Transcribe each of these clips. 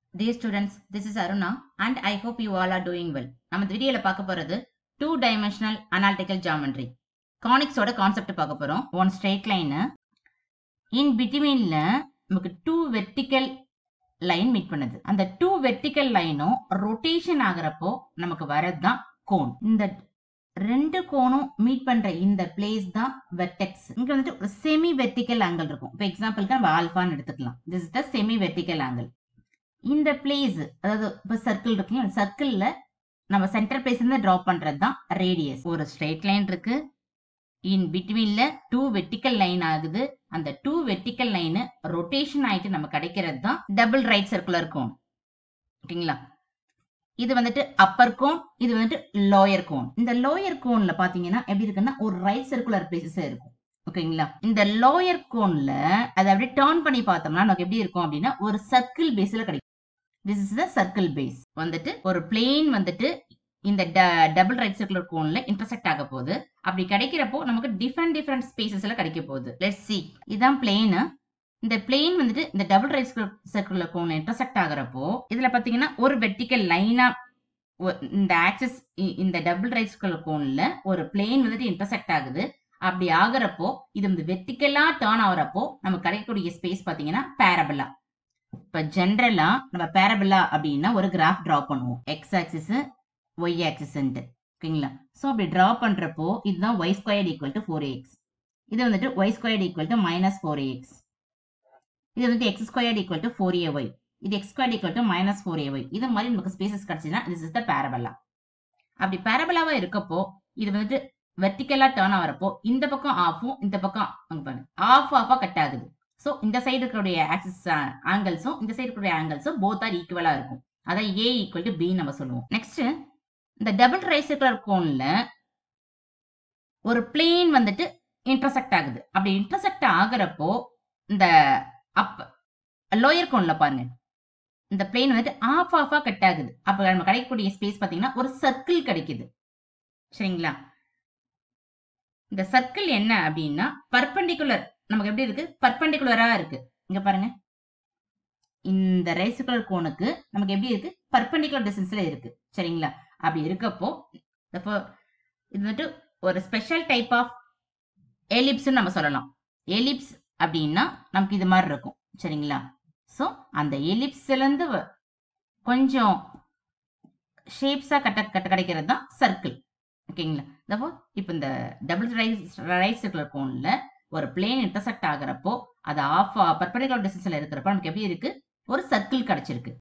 Dear students, this is Aruna and I hope you all are doing well. நம்ம இந்த வீடியோல பார்க்க போறது டூ டைமென்ஷனல் அனாலிட்டிக்கல் ஜாமெட்ரி கானிக்ஸோட கான்செப்ட் பார்க்க போறோம் ஒன் ஸ்ட்ரெயிட் லைன் இன் பிட்வீன்ல நமக்கு டூ வெர்டிக்கல் லைன் மீட் பண்ணுது அந்த டூ வெர்டிக்கல் லைனும் ரொட்டேஷன் ஆகுறப்போ நமக்கு வரது தான் கோன் இந்த ரெண்டு கோனும் மீட் பண்ற இந்த பிளேஸ் தான் வெர்டெக்ஸ் இங்க வந்துட்டு ஒரு செமி வெர்டிக்கல் ஆங்கிள் இருக்கும் இப்போ எக்ஸாம்பிளுக்கு நம்ம ஆல்பான்னு எடுத்துக்கலாம் this is the semi vertical angle இந்த பிளேஸ் அதாவது இப்போ சர்க்கிள் இருக்குல்ல அந்த சர்க்கிள்ல நம்ம சென்டர் பிளேஸ் இருந்து டிரா பண்றது தான் ரேடியஸ் ஒரு ஸ்ட்ரெயிட் லைன் இருக்கு இன் பிட்வீன்ல டூ வெர்டிக்கல் லைன் ஆகுது அந்த டூ வெர்டிக்கல் லைனு ரொட்டேஷன் ஆயிட்டு நம்ம கிடைக்கிறது தான் டபுள் ரைட் சர்க்குலர் கோன் ஓகேங்களா இது வந்துட்டு அப்பர் கோன் இது வந்துட்டு லோயர் கோன் இந்த லோயர் கோன்ல பாத்தீங்கன்னா எப்படி இருக்குன்னா ஒரு ரைட் சர்க்குலர் பிளேசஸ் இருக்கும் ஓகேங்களா இந்த லோயர் கோன்ல அதை அப்படியே டர்ன் பண்ணி பார்த்தோம்னா நமக்கு எப்படி இருக்கும் அப்படின்னா ஒரு சர்க்கிள் பேஸ்ல கிடைக்கும் this is the circle base வந்துட்டு ஒரு பிளேன் வந்துட்டு இந்த டபுள் ரைட் சர்க்குலர் கோன்ல இன்டர்செக்ட் ஆக போகுது அப்படி கிடைக்கிறப்போ நமக்கு டிஃப்ரெண்ட் டிஃப்ரெண்ட் ஸ்பேசஸ்ல கிடைக்க போகுது லெட்ஸ் சி இதான் பிளேனு இந்த பிளேன் வந்துட்டு இந்த டபுள் ரைட் சர்க்குலர் கோன்ல இன்டர்செக்ட் ஆகுறப்போ இதுல பாத்தீங்கன்னா ஒரு வெர்டிக்கல் லைனா இந்த ஆக்சஸ் இந்த டபுள் ரைட் சர்க்குலர் கோன்ல ஒரு பிளேன் வந்துட்டு இன்டர்செக்ட் ஆகுது அப்படி ஆகுறப்போ இது வந்து வெர்டிக்கலா டேர்ன் ஆகுறப்போ நமக்கு கிடைக்கக்கூடிய ஸ்பேஸ் பாத்தீங்கன்னா பேரபிளா இப்ப ஜென்ரலா நம்ம பேரபிளா அப்படின்னா ஒரு கிராஃப் டிரா பண்ணுவோம் எக்ஸ் ஆக்சிஸ் ஒய் ஆக்சிஸ் ஓகேங்களா ஸோ அப்படி டிரா பண்றப்போ இதுதான் Y square equal to four X இது வந்துட்டு Y square equal to minus four X இது வந்துட்டு X square equal to four A Y இது X square equal to minus four A Y இது மாதிரி நமக்கு ஸ்பேசஸ் கிடைச்சுன்னா திஸ் இஸ் த பேரபலா அப்படி பேரபலாவா இருக்கப்போ இது வந்துட்டு வெர்டிக்கலா டேர்ன் ஆகிறப்போ இந்த பக்கம் ஆஃபும் இந்த பக்கம் அங்க பாருங்க ஆஃப் ஆஃபா கட் ஆகுது ஸோ இந்த சைடு இருக்கக்கூடிய ஆக்சிஸ் ஆங்கிள்ஸும் இந்த சைடு இருக்கக்கூடிய ஆங்கிள்ஸும் போத் ஆர் ஈக்குவலா இருக்கும் அதான் ஏ ஈக்குவல் டு பி நம்ம சொல்லுவோம் நெக்ஸ்ட் இந்த டபுள் ரைசர்குலர் கோன்ல ஒரு பிளேன் வந்துட்டு இன்டர்செக்ட் ஆகுது அப்படி இன்டர்செக்ட் ஆகுறப்போ இந்த அப் லோயர் கோன்ல பாருங்க இந்த பிளேன் வந்துட்டு ஆஃப் ஆஃபா கட் ஆகுது அப்ப நம்ம கிடைக்கக்கூடிய ஸ்பேஸ் பாத்தீங்கன்னா ஒரு சர்க்கிள் கிடைக்குது சரிங்களா இந்த சர்க்கிள் என்ன அப்படின்னா பர்பண்டிகுலர் நமக்கு எப்படி இருக்கு பர்பண்டிகுலரா இருக்கு இங்க பாருங்க இந்த ரைசுகுலர் கோனுக்கு நமக்கு எப்படி இருக்கு பர்பண்டிகுலர் டிஸ்டன்ஸ்ல இருக்கு சரிங்களா அப்படி இருக்கப்போ இது வந்துட்டு ஒரு ஸ்பெஷல் டைப் ஆஃப் எலிப்ஸ் நம்ம சொல்லலாம் எலிப்ஸ் அப்படின்னா நமக்கு இது மாதிரி இருக்கும் சரிங்களா ஸோ அந்த எலிப்ஸ்ல இருந்து கொஞ்சம் ஷேப்ஸா கட்ட கட்ட கிடைக்கிறது தான் சர்க்கிள் ஓகேங்களா தப்போ இப்போ இந்த டபுள் ரைஸ் ரைட் சர்க்குலர் கோன்ல ஒரு பிளேன் இன்டர்செக்ட் ஆகுறப்போ அது ஆஃப் பர்பண்டிகுலர் டிஸ்டன்ஸ்ல இருக்கிறப்ப நமக்கு எப்படி இருக்கு ஒரு சர்க்கிள் கிடைச்சிருக்கு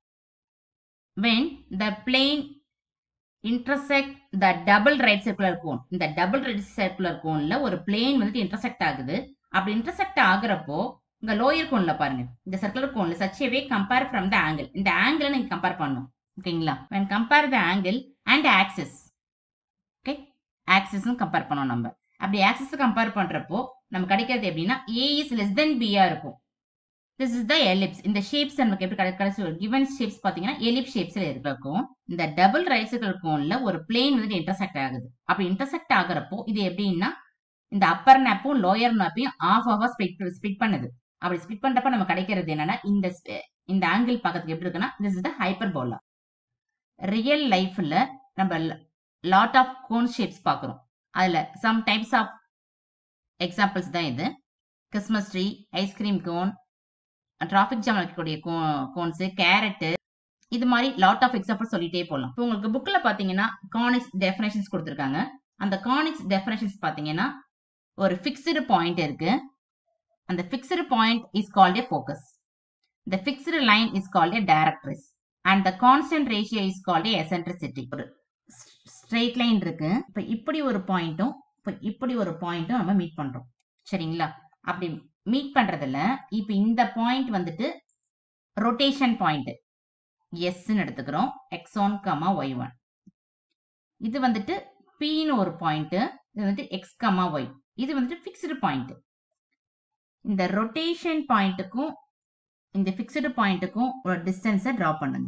when the plane intersect the double right circular cone இந்த டபுள் ரைட் சர்க்குலர் கோன்ல ஒரு பிளேன் வந்துட்டு இன்டர்செக்ட் ஆகுது அப்படி இன்டர்செக்ட் ஆகுறப்போ இங்க லோயர் கோன்ல பாருங்க இந்த சர்க்குலர் கோன்ல such way compare from the angle இந்த ஆங்கிள் நீங்க கம்பேர் பண்ணணும் ஓகேங்களா when compare the angle and axis okay ஆக்சிஸும் கம்பேர் பண்ணோம் நம்ம அப்படி ஆக்சிஸ் கம்பேர் பண்றப்போ நம்ம கிடைக்கிறது எப்படின்னா ஏ இஸ் லெஸ் தென் பியா இருக்கும் திஸ் இஸ் த எலிப்ஸ் இந்த ஷேப்ஸ் நமக்கு எப்படி கிடைச்சி கிவன் ஷேப்ஸ் பாத்தீங்கன்னா எலிப் ஷேப்ஸ்ல இருக்கும் இந்த டபுள் ரைசுகள் கோன்ல ஒரு பிளேன் வந்துட்டு இன்டர்செக்ட் ஆகுது அப்படி இன்டர்செக்ட் ஆகுறப்போ இது எப்படின்னா இந்த அப்பர் நேப்பும் லோயர் நேப்பையும் ஆஃப் ஆஃபா ஸ்பிட் ஸ்பிட் பண்ணுது அப்படி ஸ்பிட் பண்றப்ப நம்ம கிடைக்கிறது என்னன்னா இந்த இந்த ஆங்கிள் பார்க்கறதுக்கு எப்படி இருக்குன்னா this is the hyperbola real லைஃப்ல நம்ம லாட் ஆஃப் கோன் ஷேப்ஸ் பார்க்குறோம் அதில் சம் டைப்ஸ் ஆஃப் எக்ஸாம்பிள்ஸ் தான் இது Christmas tree ice cream cone traffic jam இருக்கக்கூடிய கோ கோன்ஸு கேரட்டு இது மாதிரி லாட் ஆஃப் எக்ஸாம்பிள் சொல்லிட்டே போகலாம் இப்போ உங்களுக்கு புக்கில் பார்த்தீங்கன்னா கானிக்ஸ் டெஃபினேஷன்ஸ் கொடுத்துருக்காங்க அந்த கானிக்ஸ் டெஃபினேஷன்ஸ் பார்த்தீங்கன்னா ஒரு ஃபிக்ஸ்டு பாயிண்ட் இருக்கு அந்த fixed point is called a focus the fixed line is called a directrix and the constant ratio is called a eccentricity ஒரு ஸ்ட்ரெயிட் லைன் இருக்கு இப்போ இப்படி ஒரு பாயிண்ட்டும் இப்போ இப்படி ஒரு பாயிண்ட்டும் நம்ம மீட் பண்றோம் சரிங்களா அப்படி மீட் பண்றதுல இப்போ இந்த பாயிண்ட் வந்துட்டு ரொட்டேஷன் பாயிண்ட் எஸ்ன்னு எடுத்துக்கிறோம் X one comma Y one இது வந்துட்டு பின்னு ஒரு பாயிண்ட் இது வந்துட்டு எக்ஸ் கமா ஒய் இது வந்துட்டு ஃபிக்ஸ்டு பாயிண்ட் இந்த ரொட்டேஷன் பாயிண்ட்டுக்கும் இந்த ஃபிக்ஸ்டு பாயிண்ட்டுக்கும் ஒரு டிஸ்டன்ஸை ட்ரா பண்ணுங்க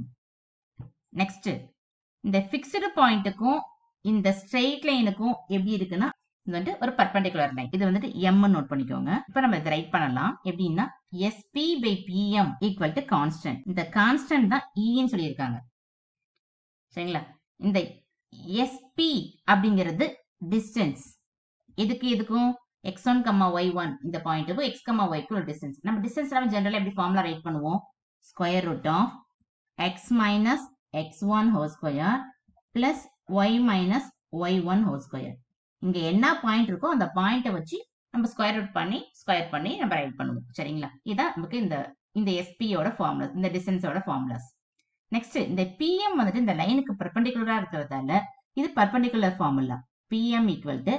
நெக்ஸ்ட் இந்த ஃபிக்ஸ்டு பாயிண்ட்டுக்கும் இந்த ஸ்ட்ரெயிட் லைனுக்கும் எப்படி இருக்குன்னா இது வந்துட்டு ஒரு பர்பண்டிகுலர் லைன் இது வந்துட்டு எம் நோட் பண்ணிக்கோங்க இப்போ நம்ம இதை ரைட் பண்ணலாம் எப்படின்னா SP by PM equal to constant இந்த கான்ஸ்டன்ட் தான் ஈன்னு சொல்லியிருக்காங்க சரிங்களா இந்த எஸ்பி அப்படிங்கிறது டிஸ்டன்ஸ் எதுக்கு எதுக்கும் X one comma Y one இந்த பாயிண்ட்டுக்கும் எக்ஸ் கம்மா ஒய்க்கு ஒரு டிஸ்டன்ஸ் நம்ம டிஸ்டன்ஸ் நம்ம ஜென்ரலாக எப்படி ஃபார்முலா ரைட் பண்ணுவோம் square root of X minus X one whole square plus Y minus Y one whole square இங்க என்ன பாயிண்ட் இருக்கோ அந்த பாயிண்ட்டை வச்சு நம்ம ஸ்கொயர் ரூட் பண்ணி ஸ்கொயர் பண்ணி நம்ம ரைட் பண்ணுவோம் சரிங்களா இதான் நமக்கு இந்த இந்த எஸ்பியோட ஃபார்முலாஸ் இந்த டிஸ்டன்ஸோட ஃபார்முலாஸ் நெக்ஸ்ட் இந்த பிஎம் வந்துட்டு இந்த லைனுக்கு பர்பண்டிகுலரா இருக்கிறதால இது perpendicular formula PM equal to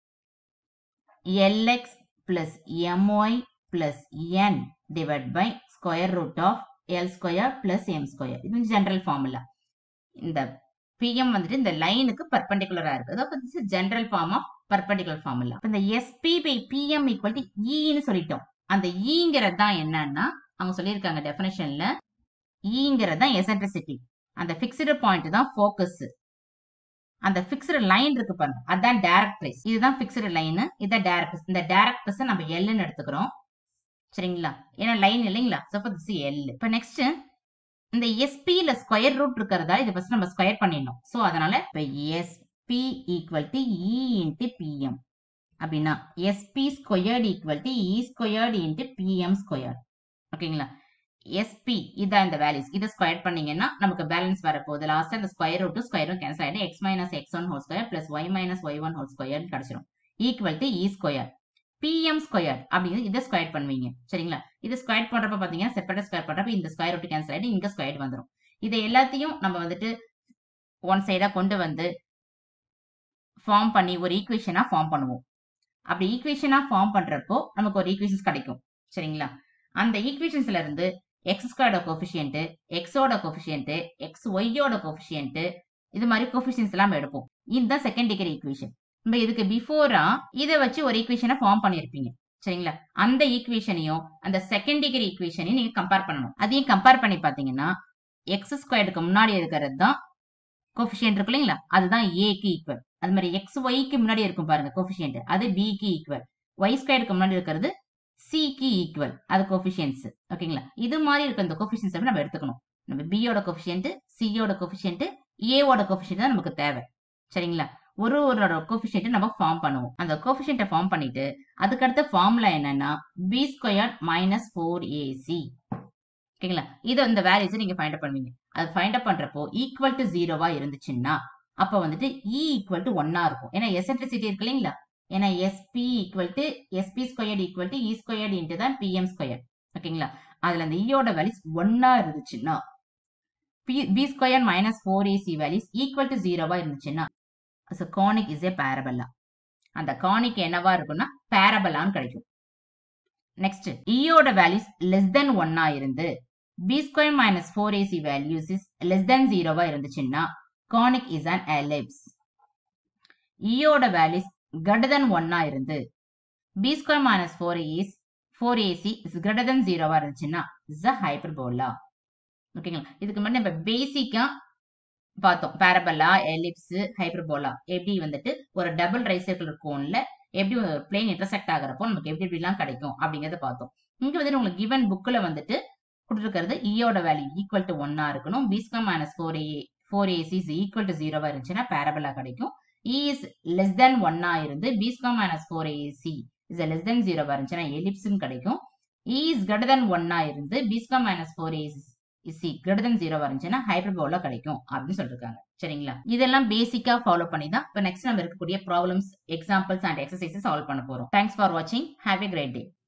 LX plus MY plus N divide by square root of L square plus M square இது ஜென்ரல் ஃபார்முலா இந்த பிஎம் வந்துட்டு இந்த லைனுக்கு பர்பண்டிகுலரா இருக்கு அதாவது general form of perpendicular formula இந்த SP by PM equal to ஈன்னு சொல்லிட்டோம் அந்த ஈங்கிறது தான் என்னன்னா அவங்க சொல்லியிருக்காங்க டெஃபினேஷன்ல ஈங்கிறது தான் எசன்ட்ரிசிட்டி அந்த பிக்ஸ்டு பாயிண்ட் தான் ஃபோக்கஸ் அந்த பிக்ஸ்டு லைன் இருக்கு பாருங்க அதான் டைரக்ட்ரிஸ் இதுதான் பிக்ஸ்டு லைன் இதான் டைரக்ட்ரிஸ் இந்த டைரக்ட்ரிஸ் நம்ம எல்னு எடுத்துக்கிறோம் சரிங்களா ஏன்னா லைன் இல்லைங்களா சப்போ திஸ் எல் இப்போ நெக்ஸ்ட் இந்த எஸ்பியில ஸ்கொயர் ரூட் இருக்கிறதால இதை ஃபர்ஸ்ட் நம்ம ஸ்கொயர் பண்ணிடணும் ஸோ அதனால இப்போ SP equal to E into PM அப்படின்னா SP squared equal to E squared into PM square ஓகேங்களா எஸ்பி இதான் இந்த வேல்யூஸ் இதை ஸ்கொயர் பண்ணீங்கன்னா நமக்கு பேலன்ஸ் வரப்போகுது லாஸ்ட் அந்த ஸ்கொயர் ரூட் ஸ்கொயரும் கேன்சல் ஆயிடும் X minus X one whole square plus Y minus Y one whole square கிடைச்சிரும் equal to E square PM square அப்படிங்கிறது இதை ஸ்கொயர் பண்ணுவீங்க சரிங்களா இது ஸ்கொயர் பண்றப்ப பாத்தீங்கன்னா செப்பரேட் ஸ்கொயர் பண்றப்ப இந்த ஸ்கொயர் ரூட் கேன்சல் ஆயிட்டு இங்க ஸ்கொயர் வந்துடும் இதை எல்லாத்தையும் நம்ம வந்துட்டு ஒன் சைடா கொண்டு வந்து ஃபார்ம் பண்ணி ஒரு ஈக்குவேஷனா ஃபார்ம் பண்ணுவோம் அப்படி ஈக்குவேஷனா ஃபார்ம் பண்றப்போ நமக்கு ஒரு ஈக்குவேஷன்ஸ் கிடைக்கும் சரிங்களா அந்த ஈக்குவேஷன்ஸ்ல இருந்து எக்ஸ் ஸ்கொயர்ட கோஃபிஷியன்ட் எக்ஸோட கோஃபிஷியன்ட் எக்ஸ் ஒய்யோட கோஃபிஷியன்ட் இது மாதிரி கோஃபிஷியன்ஸ் எல்லாம் எடுப்போம் இதுதான் செகண்ட் டிகிரி ஈக்குவேஷன் நம்ம இதுக்கு பிஃபோரா இதை வச்சு ஒரு ஈக்குவேஷனை ஃபார்ம் பண்ணியிருப்பீங்க சரிங்களா அந்த ஈக்குவேஷனையும் அந்த செகண்ட் டிகிரி ஈக்குவேஷனையும் நீங்க கம்பேர் பண்ணணும் அதையும் கம்பேர் பண்ணி பாத்தீங்கன்னா எக்ஸ் ஸ்கொயருக்கு முன்னாடி இருக்கிறது தான் கோஃபிஷியன்ட் இருக்கு இல்லைங்களா அதுதான் ஏக்கு ஈக்குவல் அது மாதிரி எக்ஸ் ஒய்க்கு முன்னாடி இருக்கும் பாருங்க கோஃபிஷியன்ட் அது பிக்கு ஈக்குவல் ஒய் ஸ்கொயருக்கு முன்னாடி இருக்கிறது சிக்கு ஈக்குவல் அது கோஃபிஷியன்ஸ் ஓகேங்களா இது மாதிரி இருக்க இந்த கோஃபிஷியன்ஸ் நம்ம எடுத்துக்கணும் நம்ம பியோட கோஃபிஷியன்ட் சியோட கோஃபிஷியன்ட் ஏவோட கோஃபிஷியன்ட் தான் நமக்கு தேவை சரிங்களா ஒரு ஒரு கோஃபிஷியன்ட் நம்ம ஃபார்ம் பண்ணுவோம் அந்த கோஃபிஷியன்ட்டை ஃபார்ம் பண்ணிட்டு அதுக்கடுத்த ஃபார்முலா என்னன்னா B square minus four AC ஓகேங்களா இதை இந்த வேல்யூஸ் நீங்க ஃபைண்ட் அப் பண்ணுவீங்க அது ஃபைண்ட் அப் பண்றப்போ ஈக்குவல் டு ஜீரோவா இருந்துச்சுன்னா அப்ப வந்துட்டு இ ஈக்குவல் டு ஒன்னா இருக்கும் ஏன்னா எசன்ட்ரிசிட்டி இருக்கு இல்லைங்களா ஏன்னா SP equal to SP squared equal to E squared into தான் பிஎம் ஸ்கொயர் ஓகேங்களா அதுல அந்த இயோட வேல்யூஸ் ஒன்னா இருந்துச்சுன்னா B square minus four AC values equal to ஜீரோவா இருந்துச்சுன்னா கானிக் இஸ் ஏ பேரபல்லா அந்த கானிக் என்னவா இருக்கும்னா பேரபலான்னு கிடைக்கும் நெக்ஸ்ட் இயோட வேல்யூஸ் லெஸ் தென் ஒன்னா இருந்து B square minus four AC values is less than ஜீரோவா இருந்துச்சுன்னா கானிக் இஸ் அன் எலிப்ஸ் இயோட வேல்யூஸ் greater than ஒன்னா இருந்து B square minus four is four AC is greater than ஜீரோவா இருந்துச்சுன்னா இஸ் அ ஹைப்பர்போலா ஓகேங்களா இதுக்கு முன்னாடி நம்ம பேசிக்கா பார்த்தோம் பேரபல்லா எலிப்ஸ் ஹைப்பர்போலா எப்படி வந்துட்டு ஒரு டபுள் ரைசர்க்கிள் கோன்ல எப்படி ஒரு பிளேன் இன்டர்செக்ட் ஆகிறப்போ நமக்கு எப்படி எப்படிலாம் கிடைக்கும் அப்படிங்கறத பார்த்தோம் இங்க வந்துட்டு உங்களுக்கு கிவன் புக்ல வந்துட்டு கொடுத்துருக்கிறது இயோட வேல்யூ ஈக்குவல் டு ஒன்னா இருக்கணும் B square minus four A four AC is equal to ஜீரோவா இருந்துச்சுன்னா பேரபலா கிடைக்கும் இ இஸ் லெஸ் தென் ஒன்னா இருந்து B square minus four AC is less than ஜீரோவா இருந்துச்சுன்னா எலிப்ஸ்னு கிடைக்கும் இ இஸ் கிரேட்டர் தென் ஒன்னா இருந்து B square minus four AC is greater than ஜீரோவா இருந்துச்சுன்னா ஹைப்பர்போலா கிடைக்கும் அப்படின்னு சொல்லிருக்காங்க சரிங்களா இதெல்லாம் பேசிக்கா ஃபாலோ பண்ணி தான் இப்போ நெக்ஸ்ட் நம்ம இருக்கக்கூடிய problems examples and exercises solve பண்ண போறோம் தேங்க்ஸ் ஃபார் வாட்சிங் ஹேவ் எ கிரேட் டே